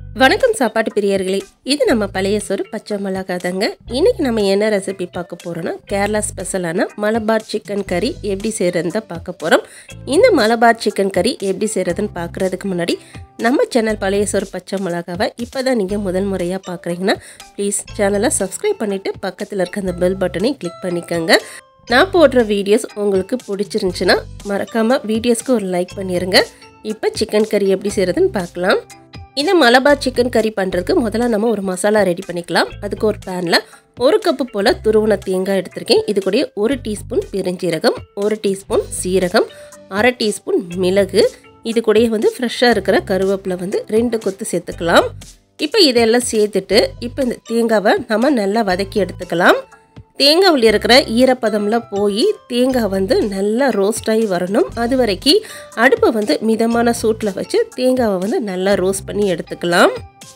வணக்கம் சாப்பாட்டு பிரியர்களே இது நம்ம பழைய சோறு பச்சை மிளகாய் தாங்க இன்றைக்கி நம்ம என்ன ரெசிபி பார்க்க போகிறோன்னா கேரளா ஸ்பெஷலான மலபார் சிக்கன் கறி எப்படி செய்கிறதுன்னு தான் பார்க்க போகிறோம் இந்த மலபார் சிக்கன் கறி எப்படி செய்கிறதுன்னு பார்க்குறதுக்கு முன்னாடி நம்ம சேனல் பழைய சோறு பச்சை மிளகாவை இப்போ தான் நீங்கள் முதல் முறையாக பார்க்குறீங்கன்னா ப்ளீஸ் சேனலை சப்ஸ்கிரைப் பண்ணிவிட்டு பக்கத்தில் இருக்க அந்த பெல் பட்டனை கிளிக் பண்ணிக்கோங்க நான் போடுற வீடியோஸ் உங்களுக்கு பிடிச்சிருந்துச்சுன்னா மறக்காமல் வீடியோஸ்க்கு ஒரு லைக் பண்ணிடுங்க இப்போ சிக்கன் கறி எப்படி செய்கிறதுன்னு பார்க்கலாம் இந்த மலபார் சிக்கன் கறி பண்ணுறதுக்கு முதல்ல நம்ம ஒரு மசாலா ரெடி பண்ணிக்கலாம் அதுக்கு ஒரு பேனில் ஒரு கப்பு போல் துருவன தேங்காய் எடுத்திருக்கேன் இது கூட ஒரு டீஸ்பூன் பெருஞ்சீரகம் ஒரு டீஸ்பூன் சீரகம் அரை டீஸ்பூன் மிளகு இது கூடயே வந்து ஃப்ரெஷ்ஷாக இருக்கிற கருவேப்பிலை வந்து ரெண்டு கொத்து சேர்த்துக்கலாம் இப்போ இதெல்லாம் சேர்த்துட்டு இப்போ இந்த தேங்காவை நம்ம நல்லா வதக்கி எடுத்துக்கலாம் தேங்காவில் இருக்கிற ஈரப்பதம்லாம் போய் தேங்காய் வந்து நல்லா ரோஸ்ட் ஆகி வரணும் அது வரைக்கும் அடுப்பை வந்து மிதமான சூட்டில் வச்சு தேங்காவை வந்து நல்லா ரோஸ்ட் பண்ணி எடுத்துக்கலாம்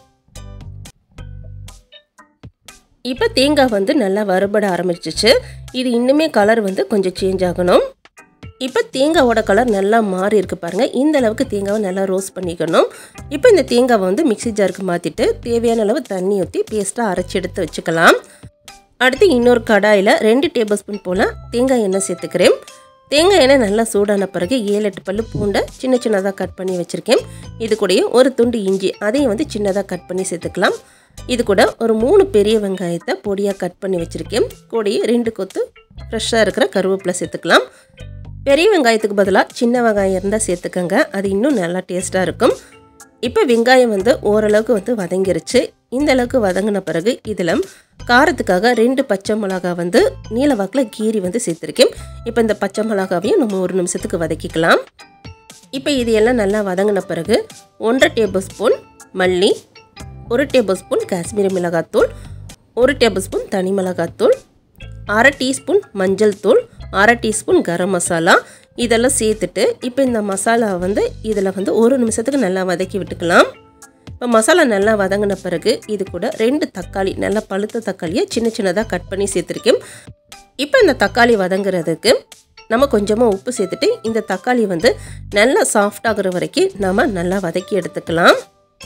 இப்போ தேங்காய் வந்து நல்லா வறுபட ஆரம்பிச்சிச்சு இது இன்னுமே கலர் வந்து கொஞ்சம் சேஞ்ச் ஆகணும் இப்போ தேங்காவோட கலர் நல்லா மாறி இருக்கு பாருங்கள் இந்த அளவுக்கு தேங்காவை நல்லா ரோஸ்ட் பண்ணிக்கணும் இப்போ இந்த தேங்காவை வந்து மிக்சி ஜாருக்கு மாற்றிட்டு தேவையான அளவு தண்ணி ஊற்றி பேஸ்ட்டாக அரைச்சி எடுத்து வச்சுக்கலாம் அடுத்து இன்னொரு கடாயில் ரெண்டு டேபிள் ஸ்பூன் போல் தேங்காய் எண்ணெய் சேர்த்துக்கிறேன் தேங்காய் எண்ணெய் நல்லா சூடான பிறகு ஏழு எட்டு பல்லு பூண்டை சின்ன சின்னதாக கட் பண்ணி வச்சுருக்கேன் இது கூடயே ஒரு துண்டு இஞ்சி அதையும் வந்து சின்னதாக கட் பண்ணி சேர்த்துக்கலாம் இது கூட ஒரு மூணு பெரிய வெங்காயத்தை பொடியாக கட் பண்ணி வச்சுருக்கேன் கூடயே ரெண்டு கொத்து ஃப்ரெஷ்ஷாக இருக்கிற கருவேப்பிலை சேர்த்துக்கலாம் பெரிய வெங்காயத்துக்கு பதிலாக சின்ன வெங்காயம் இருந்தால் சேர்த்துக்கோங்க அது இன்னும் நல்லா டேஸ்ட்டாக இருக்கும் இப்போ வெங்காயம் வந்து ஓரளவுக்கு வந்து வதங்கிருச்சு இந்த அளவுக்கு வதங்கின பிறகு இதில் காரத்துக்காக ரெண்டு பச்சை மிளகா வந்து நீல வாக்கில் கீரி வந்து சேர்த்துருக்கேன் இப்போ இந்த பச்சை மிளகாவையும் நம்ம ஒரு நிமிஷத்துக்கு வதக்கிக்கலாம் இப்போ இது எல்லாம் நல்லா வதங்கின பிறகு ஒன்றரை டேபிள் ஸ்பூன் மல்லி ஒரு டேபிள் ஸ்பூன் காஷ்மீரி மிளகாத்தூள் ஒரு டேபிள் ஸ்பூன் தனி மிளகாத்தூள் அரை டீஸ்பூன் மஞ்சள் தூள் அரை டீஸ்பூன் கரம் மசாலா இதெல்லாம் சேர்த்துட்டு இப்போ இந்த மசாலா வந்து இதில் வந்து ஒரு நிமிஷத்துக்கு நல்லா வதக்கி விட்டுக்கலாம் இப்போ மசாலா நல்லா வதங்கின பிறகு இது கூட ரெண்டு தக்காளி நல்லா பழுத்த தக்காளியை சின்ன சின்னதாக கட் பண்ணி சேர்த்துருக்கேன் இப்போ இந்த தக்காளி வதங்குறதுக்கு நம்ம கொஞ்சமாக உப்பு சேர்த்துட்டு இந்த தக்காளி வந்து நல்லா சாஃப்ட் ஆகுற வரைக்கும் நம்ம நல்லா வதக்கி எடுத்துக்கலாம்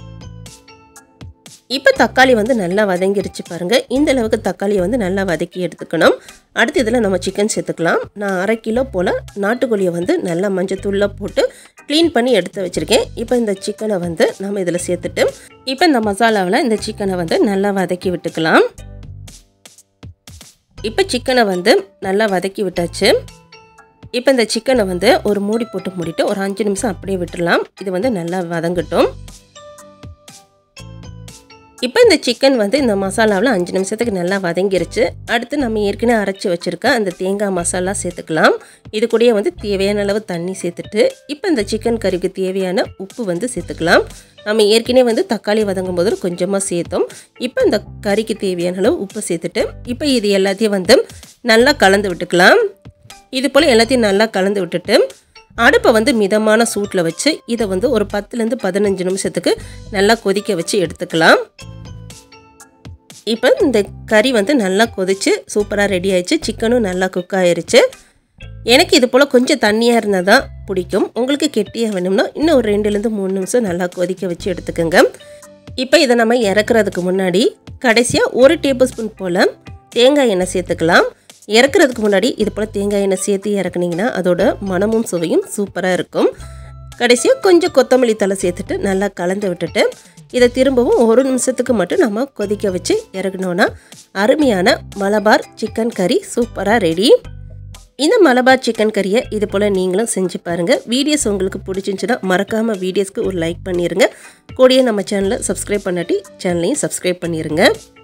இப்போ தக்காளி வந்து நல்லா வதங்கிருச்சு பாருங்கள் இந்த அளவுக்கு தக்காளியை வந்து நல்லா வதக்கி எடுத்துக்கணும் அடுத்து இதில் நம்ம சிக்கன் சேர்த்துக்கலாம் நான் அரை கிலோ போல் நாட்டுக்கோழியை வந்து நல்லா மஞ்சத்தூளில் போட்டு க்ளீன் பண்ணி எடுத்து வச்சுருக்கேன் இப்போ இந்த சிக்கனை வந்து நம்ம இதில் சேர்த்துட்டு இப்போ இந்த மசாலாவில் இந்த சிக்கனை வந்து நல்லா வதக்கி விட்டுக்கலாம் இப்போ சிக்கனை வந்து நல்லா வதக்கி விட்டாச்சு இப்போ இந்த சிக்கனை வந்து ஒரு மூடி போட்டு மூடிட்டு ஒரு அஞ்சு நிமிஷம் அப்படியே விட்டுடலாம் இது வந்து நல்லா வதங்கட்டும் இப்போ இந்த சிக்கன் வந்து இந்த மசாலாவில் அஞ்சு நிமிஷத்துக்கு நல்லா வதங்கிருச்சு அடுத்து நம்ம ஏற்கனவே அரைச்சி வச்சுருக்க அந்த தேங்காய் மசாலா சேர்த்துக்கலாம் இது கூடயே வந்து தேவையான அளவு தண்ணி சேர்த்துட்டு இப்போ இந்த சிக்கன் கறிக்கு தேவையான உப்பு வந்து சேர்த்துக்கலாம் நம்ம ஏற்கனவே வந்து தக்காளி வதங்கும் போது கொஞ்சமாக சேர்த்தோம் இப்போ இந்த கறிக்கு தேவையான அளவு உப்பு சேர்த்துட்டு இப்போ இது எல்லாத்தையும் வந்து நல்லா கலந்து விட்டுக்கலாம் இது போல் எல்லாத்தையும் நல்லா கலந்து விட்டுட்டு அடுப்பை வந்து மிதமான சூட்டில் வச்சு இதை வந்து ஒரு பத்துலேருந்து பதினஞ்சு நிமிஷத்துக்கு நல்லா கொதிக்க வச்சு எடுத்துக்கலாம் இப்போ இந்த கறி வந்து நல்லா கொதிச்சு சூப்பராக ரெடி ஆயிடுச்சு சிக்கனும் நல்லா குக் ஆயிருச்சு எனக்கு இது போல் கொஞ்சம் தண்ணியாக இருந்தால் தான் பிடிக்கும் உங்களுக்கு கெட்டியாக வேணும்னா இன்னும் ஒரு ரெண்டுலேருந்து மூணு நிமிஷம் நல்லா கொதிக்க வச்சு எடுத்துக்கோங்க இப்போ இதை நம்ம இறக்குறதுக்கு முன்னாடி கடைசியாக ஒரு டேபிள் ஸ்பூன் போல் தேங்காய் எண்ணெய் சேர்த்துக்கலாம் இறக்குறதுக்கு முன்னாடி இது போல் தேங்காய் எண்ணெய் சேர்த்து இறக்குனீங்கன்னா அதோட மனமும் சுவையும் சூப்பராக இருக்கும் கடைசியாக கொஞ்சம் கொத்தமல்லி தலை சேர்த்துட்டு நல்லா கலந்து விட்டுட்டு இதை திரும்பவும் ஒரு நிமிஷத்துக்கு மட்டும் நம்ம கொதிக்க வச்சு இறக்கணுன்னா அருமையான மலபார் சிக்கன் கறி சூப்பராக ரெடி இந்த மலபார் சிக்கன் கறியை இது போல் நீங்களும் செஞ்சு பாருங்கள் வீடியோஸ் உங்களுக்கு பிடிச்சிருந்துச்சுன்னா மறக்காமல் வீடியோஸ்க்கு ஒரு லைக் பண்ணிடுங்க கூடயே நம்ம சேனலை சப்ஸ்கிரைப் பண்ணாட்டி சேனலையும் சப்ஸ்கிரைப் பண்ணிடுங்க